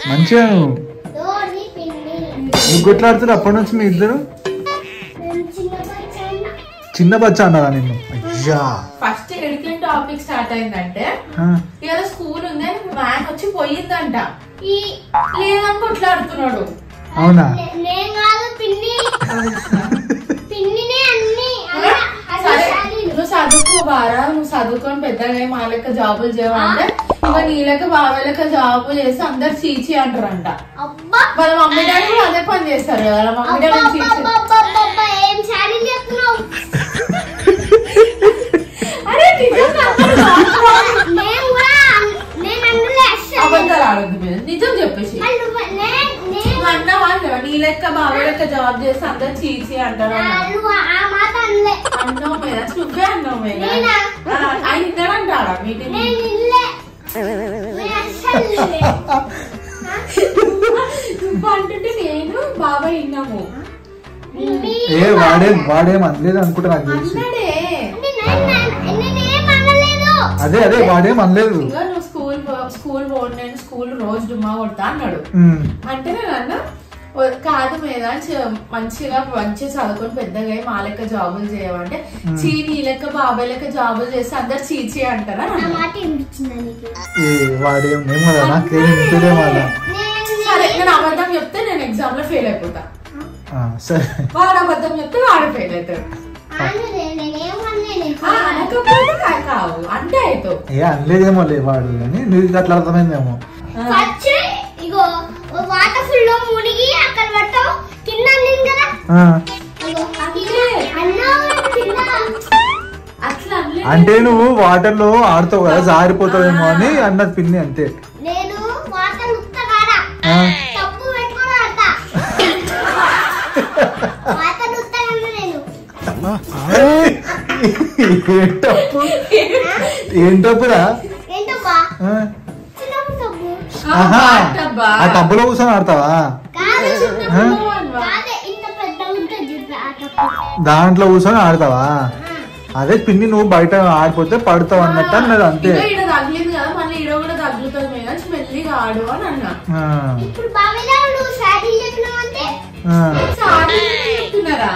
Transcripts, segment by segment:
మంచిగా నువ్వు డోర్ని పిన్ని నువ్వు కొట్లాడుతున్నారు అప్పటి నుంచి మీ ఇద్దరు నేను చిన్న బచ్చాన్న చిన్న బచ్చ అన్నారా నిన్ను అయ్యా ఫస్ట్ ఎడికి టాపిక్ స్టార్ట్ అయిందంటే ఆ, ఇలా స్కూల్ ఉంది వ్యాన్ వచ్చి పోయిందంట ఈ లేదని కొట్లాడుతున్నాడు అవునా నే- నేను కాదు పిన్ని పిన్నినే అన్ని అన్న సరే అన్ని నువ్వు చదువుకోవారా నువ్వు చదువుకొని పెద్దగా మా లెక్క జాబులు చేయమంటే ఇంకా నీ లెక్క బాగా లెక్క జాబులు చేసి అందరు చీచి అంటారంట అబ్బా వాళ్ళ మమ్మీ డాడీ కూడా అదే పని చేస్తారు కదా వాళ్ళ మమ్మీ అబ్బా డాడీ చీచి అబ్బా అబ్బా అబ్బా అబ్బా ఏం శాడీలు చెప్తున్నావు అరే నిజంగా అందరూ కాదు. నేను కూడా అన్- నేను అందులో అస్సలు అబద్ధాలు ఆడొద్దు మీరు నిజం చెప్పేసి మరి నువ్వు నేను నేను నువ్వు అన్నావా అన్నావా? నీ లెక్క బాగా లెక్క జాబ్ చేసి అందరు చీచి అంటారు అన్నావు. నువ్వు ఆ మాట అనలే అన్నావు మీద నువ్వే అన్నావు మీద నేనా? ఆయన ఇద్దరంటారా మీటింగ్ నేను ఇల్లే నేను అస్సలు ఇల్లే నువ్వు అంటుంటే నేను బాబాయ్ విన్నాము మీ- ఏ వాడే వాడేం అనలేదు అనుకుంటా నాకు తెలిసి అన్నాడే అంటే నేను నేను- నేనేం అనలేదు అదే అదే వాడేం అనలేదు ఇంకా నువ్వు స్కూల్ పో- స్కూల్ పోను నేను స్కూల్ రోజు డుమ్మా కొడతా అన్నాడు ఉమ్, అంటే నేను అన్న "ఓ, కాదు మీద చ- మంచిగా మంచిగా చదువుకొని పెద్దగా అయ్యి మా లెక్క జాబులు చేయమంటే చీ నీ లెక్క బాబాయ్ లెక్క జాబులు చేసి అందరు చీచి అంటారా నా అన్నా. మాట వినిపించిందా నీకు ఏ వాడేం ఏం కదా నాకేం ఇంటిదే వాళ్ళ నేను సరే నేను అబద్ధం చెప్తే నేను ఎగ్జామ్ లో ఫెయిల్ అయిపోతా ఆ, సరే వాడు అబద్ధం చెప్తే వాడు ఫెయిల్ అవుతాడు అనలే నేనేం అనలేదు ఆ, అనకపోతే కా- కావు అంటే అవుతావు ఏ అనలేదేమో లే వాడు కానీ నువ్వు అట్లా అర్థమైందేమో వచ్చి ఇగో వాటర్ ఫుల్ లో మునిగి అక్కడ పట్టావు కింద అన్నింది కదా ఆ, ఇగో ఇదే అన్నావు కింద అట్లా అనలేదు. అంటే నువ్వు వాటర్ లో ఆడుతావు కదా జారిపోతావేమో అని అన్నది పిన్ని అంతే నేను వాటర్ ఉత్త కాడా ఆ, తప్పు పెట్టుకొని ఆడతా వాటర్ ఉత్త కన్నా నేను ఏం తప్పు ఏం తప్పురా ఏంటబ్బా ఆ, చిన్నప్పుడు తప్పు ఆ, ఆహా, బాటబ్బా. ఆ టబ్బులో కూర్చొని ఆడతావా కాదు ఆ? కాదే ఇంత పెద్ద ఉంటుంది చూడు ఆ తప్పు దాంట్లో కూర్చొని ఆడతావా అదే పిన్ని నువ్వు బయట ఆడిపోతే పడతావు అన్నట్టు అన్నది అంతే ఇంకా ఈడ తగిలింది కదా మళ్ళీ ఈడ కూడా తగులుతుంది మీద మెల్లిగా ఆడు అని అన్నా ఆ, ఇప్పుడు బావిలో నువ్వు శాడీ చెప్పినావు అంటే ఆ. సారీ చెప్తున్నారా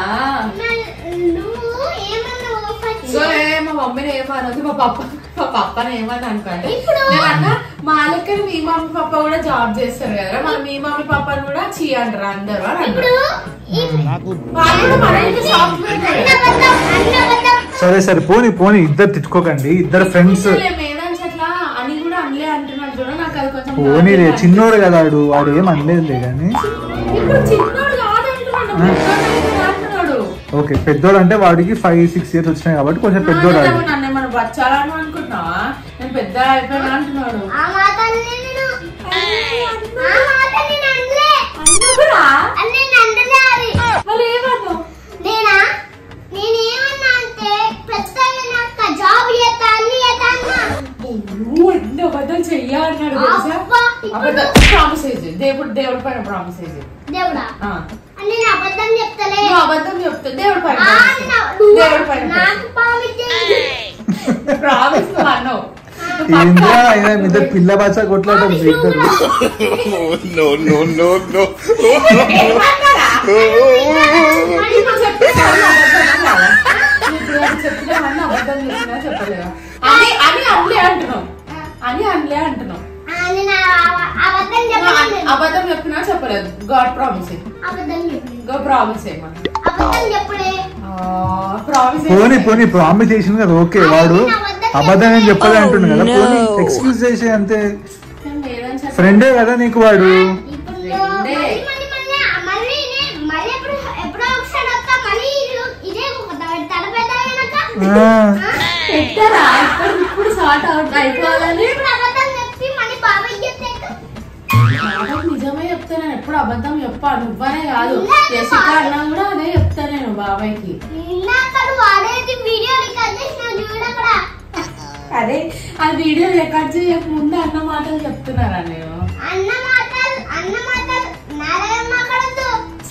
నువ్వు ఏమన్నావు ఫస్ట్ ఇగో ఏ, మా మమ్మీని ఏమన్నది మా పప్ప మా పప్పని ఏమని అనుకోండి ఇప్పుడు- నేను అన్నా మా లెక్క మీ మమ్మీ పప్ప కూడా జాబ్ చేస్తారు కదా మరి మీ మమ్మీ పప్పని కూడా చీ అంటారు అందరు అని ఇప్పుడు అన్నారు. వాళ్ళు కూడా మన ఇంటి సాఫ్ట్వేర్ అన్నబద్ధం అన్నబద్ధం సరే సరే పోని పోని ఇద్దరు తిట్టుకోకండి ఇద్దరు ఫ్రెండ్స్ మేధాన్స్ అట్లా అని కూడా అనలే అంటున్నాడు చూడ నాకు అది కొంచెం పోనీ రే చిన్నోడు కదా వాడు వాడు ఏం అనలేదులే కానీ ఇప్పుడు చిన్నోడు కాదంటున్నాడు పెద్దోడు అంటున్నాడు ఓకే పెద్దోడు అంటే వాడికి ఫైవ్ సిక్స్ ఇయర్స్ వచ్చినాయి కాబట్టి కొంచెం పెద్దోడు ఆడు నన్ను నన్ను ఏమన్నా బచ్చాలని అనుకుంటున్నావా నేను పెద్ద అయిపోయినా అంటున్నాడు ఆ మాట అనలే నేను ఆ మాట నేను అనలే అన్నకురా అని నేను అనలే అది వాళ్ళు ఏమన్నావు నేనా నేనేమన్నా అంటే పెద్దగా నాకు జాబ్ చేస్తా అన్ని చేస్తా అన్నా నువ్వు ఎన్ని అబద్ధాలు చెయ్యా అన్నాడు తెలుసా అబ్బా, ఇప్పుడు- అబద్ధం ప్రామిస్ దేవుడు దేవుడి పైన ప్రామిస్ దేవుడా అని నేను అబద్ధం చెప్తలే నువ్వు అబద్ధం చెప్తే దేవుడి పైన ఆ, promise. నా- నువ్వు దేవుడి పైన నాకు పావించేది ప్రామిస్ నువ్వు అన్నావు ఏంద్రా అయినా మీ ఇద్దరు పిల్ల బచ్చ కొట్లాడటం మీ ఇద్దరు no, no, no, no. ఏమన్నారా? మరి ఇప్పుడు చెప్తే చాలు అబద్ధం కాదా? ఇప్పుడు అది చెప్తే అన్న అబద్ధం చేసినా చెప్పలేదా అని అని అనలే అంటున్నావు అని అనలే అంటున్నావు ఆ, నేను ఆ- అబద్ధం నువ్వు చెప్పలేదు అన్- నేను. అబద్ధం చెప్పినా చెప్పలేదు గాడ్ ప్రామిస్ అబద్ధం చెప్పలేదు గో ప్రామిస్ ఏమన్నా అబద్ధం చెప్పుడే ప్రామిస్ పోనీ పోనీ ప్రామిస్ చేసింది కదా ఓకే వాడు అబద్ధం ఏం చెప్పలే అంటుండు కదా పోనీ ఎక్స్క్యూజ్ చేసి అంతే ఫ్రెండే కదా నీకు వాడు ఇప్పుడు రెండే. మళ్ళీ మళ్ళీ మళ్ళీ మళ్ళీ నే- మళ్ళీ ఎప్పుడు ఎప్పుడో ఒకసారి వస్తా మళ్ళీ ఇది- ఇదే ఒక ద- తలపెద్ద వెనక ఆ, పెట్టరా ఇప్పుడు ఇప్పుడు సార్ట్ అవుట్ అయిపోవాలని ఇప్పుడు అబద్ధం చెప్పి మళ్ళీ బాబాయ్ చెప్తే నాకు నిజమే చెప్తా నేను ఎప్పుడు అబద్ధం చెప్పా నువ్వనే కాదు లేదు, యశిక అన్నా కూడా అదే చెప్తా నేను బాబాయ్కి ఇందాక నువ్వు ఆడేది వీడియో రికార్డ్ చేసిన చూడు అక్కడ అదే ఆ వీడియో రికార్డ్ చేయక ముందు అన్న మాటలు చెప్తున్నారా నేను అన్న మాటలు అన్న మాటలు నారాయణ మాట్లాడద్దు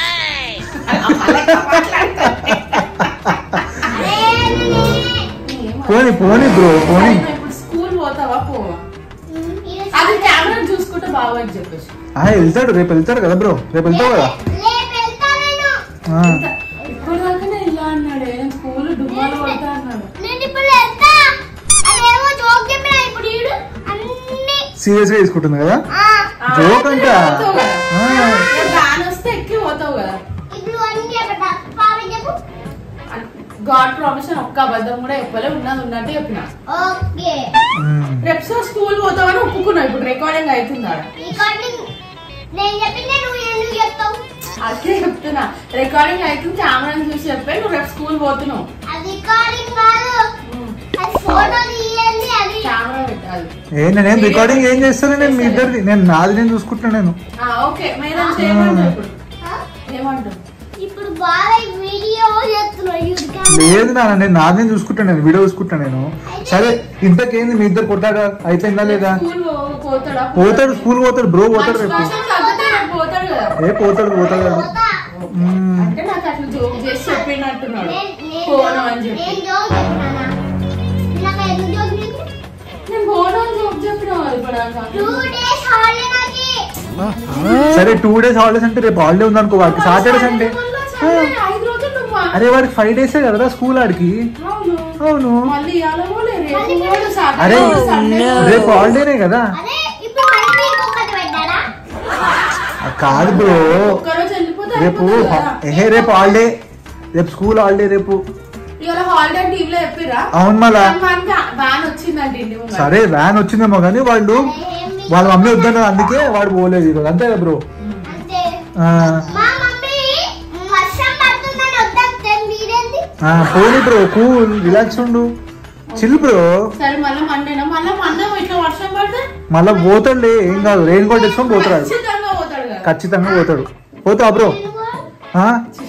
అరే నేనే- పోనీ పోనీ బ్రో పోనీ ఇప్పుడు స్కూల్ పోతావా పోవా ఉమ్, ఇది అది కెమెరా చూసుకుంటే బాబాయ్కి చెప్పేసి ఆ, వెళ్తాడు రేపు వెళ్తాడు కదా బ్రో రేపు వెళ్తావు కదా రేపు వెళ్తా నేను ఆ, ఇప్పుడు దాకానే ఇలా అన్నాడు నేను స్కూల్ డుమ్మాలు కొడతా అన్నాడు నేను ఇప్పుడు వెళ్తా అదేమో జోక్ చెప్పిన ఇప్పుడు ఈడు అన్ని సీరియస్ గా తీసుకుంటుంది కదా ఆ, ఆ, జోక్ అంట పోతావు కదా. ఆ, రేపు వ్యాన్ వస్తే ఎక్కి పోతావు కదా ఇప్పుడు అన్ని చెప్పట పాపి చెప్పు గాడ్ ప్రామిషన్ ఒక్క అబద్ధం కూడా చెప్పలే ఉన్నది ఉన్నట్టు చెప్పిన ఓకే ఉమ్. రేపు సో స్కూల్ పోతావని ఒప్పుకున్నావు ఇప్పుడు రికార్డింగ్ అవుతుందా రికార్డింగ్ నేను చెప్పిందే నువ్వు ఎందుకు చెప్తావు అదే చెప్తున్నా రికార్డింగ్ అవుతుంది కెమెరాని చూసి చెప్పే నువ్వు రేపు స్కూల్ పోతున్నావు అది రికార్డింగ్ కాదు అది ఫోటో తీయండి అది కెమెరా పెట్టాలి ఏ నేనేం రికార్డింగ్ ఏం చేస్తాను నేను మీ ఇద్దరిది నేను నాది నేను చూసుకుంటున్నా నేను ఆ, ఓకే మేడం చేయమంటావు ఇప్పుడు ఆ? ఏమంటావు ఇప్పుడు బాగా వీడియో చేస్తున్నాడు యూట్యూబ్ లేదు నాన్న నేను నాది నేను చూసుకుంటాను నేను వీడియో చూసుకుంటాను నేను సరే ఇంతకేంది మీ ఇద్దరు కొట్టాగా అయిపోయిందా లేదా స్కూల్ పోతాడా పోతాడు స్కూల్ పోతాడు బ్రో పోతాడు మంచి రేపు భాషలు తగ్గితే రేపు పోతాడు కదా ఏ పోతాడు పోతాడు పోతా. మ్మ్. అంటే నాకు అట్లా జోక్ చేసి చెప్పినట్టున్నాడు నేను- నేను పోను జోక్- అని చెప్పి నేను జోక్ చెప్పినానా? నాకు ఎందుకు జోక్ చెప్పినావు? నేను పోను అని జోక్ చెప్పిన ఇప్పుడు Two days holiday నాకి. సరే టూ డేస్ హాలిడేస్ అంటే రేపు హాలిడే ఉందనుకో వాడికి సాటర్డే సండే ఐదు రోజులు నువ్వు అరే వాడికి ఫైవ్ డేసే కదరా స్కూల్ ఆడికి అవును అవును మళ్ళీ ఇవాళ పోలే రేపు పోలే అరే సాటర్డే సండే రేపు హాలిడేనే కదా అరే ఇప్పుడు మళ్ళీ మీకు ఒకటి పెట్టాడా? ఆ, కాదు బ్రో ఒక్కరోజు వెళ్ళిపోతే రేపు అయిపోతుంది కదా. ఏహే రేపు హాలిడే రేపు స్కూల్ హాలిడే రేపు ఇవాళ హాలిడే టీవీలో చెప్పిరా అవును మళ్ళా వ్యాన్ వచ్చిందండి ఇంటి ముంగట. సరే వ్యాన్ వచ్చిందేమో కానీ వాళ్ళు వాళ్ళ మమ్మీ వద్దన్నారు అందుకే వాడు పోలేదు ఈరోజు అంతే కదా బ్రో అంతే. ఆ, మా మమ్మీ వర్షం పడుతుందని వద్దంటే మీరేంది ఆ, పోనీ బ్రో కూల్ రిలాక్స్ ఉండు చిల్ బ్రో సరే మళ్ళీ మండేనా మళ్ళీ మండే ఇట్లా వర్షం పడితే మళ్ళా పోతాడులే ఏం కాదు రెయిన్ కోట్ వేసుకొని పోతాడు ఖచ్చితంగా పోతాడు కదా ఖచ్చితంగా పోతాడు పోతావా బ్రో ఆ?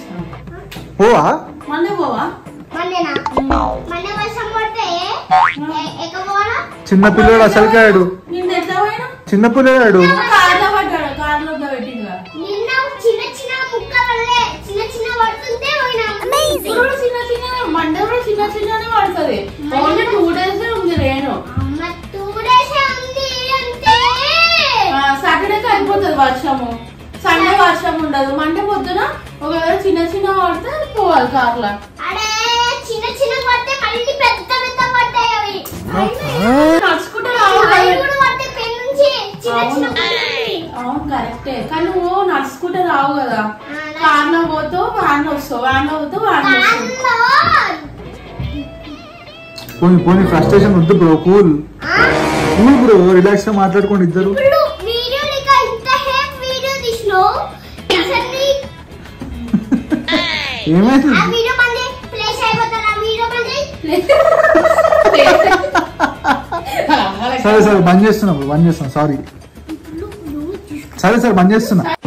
పోవా మండే పోవా మళ్ళీనా మళ్ళీ వర్షం పడితే ఎ- ఎక్కబోనా చిన్న పిల్లడు అసలుకే ఆడు నిన్న ఎట్లా పోయినా చిన్న పిల్లడు కార్లో పడ్డాడు కార్లో పెట్టిందా నిన్న చిన్న చిన్న ముక్కలల్లే చిన్న చిన్న పడుతుంటే పోయినా ఇప్పుడు కూడా చిన్న చిన్న మండే కూడా చిన్న చిన్ననే పడుతుంది ఓన్లీ టూ డేస్ ఉంది రేణు అమ్మ టూ డేస్ ఉంది అంటే సాటర్డేకి అయిపోతుంది వర్షము సండే వర్షం ఉండదు మండే పొద్దున ఒకవేళ చిన్న చిన్న పడితే పోవాలి కార్లో అడే చిన్న చిన్న పడితే మళ్ళీ పెద్ద పెద్ద పడతాయి అవి నడుచుకుంటే రావు అవి కదా. కూడా పడితే పెన్ నుంచి చిన్న చిన్న అవును. పడతాయి. అవును కరెక్టే కానీ నువ్వు నడుచుకుంటే రావు కదా ఆ, నా- కార్లో పోతావు వ్యాన్ వస్తావు వ్యాన్ లో పోతావు వ్యాన్ వస్తావు కార్లో పోనీ పోనీ ఫ్రస్ట్రేషన్ వద్దు బ్రో కూల్ ఆ, కూల్ బ్రో రిలాక్స్ గా మాట్లాడుకోండి ఇద్దరు ఇప్పుడు వీడియో నీకు ఇంత హేప్ వీడియో తీసినావు అసలు నీ- ఏమైంది ఆ వీడియో మళ్ళీ ప్లేస్ అయిపోతుంది ఆ వీడియో మళ్ళీ సరే సరే బంద్ చేస్తున్నా బంద్ చేస్తున్నా సారీ సరే సరే బంద్ చేస్తున్నా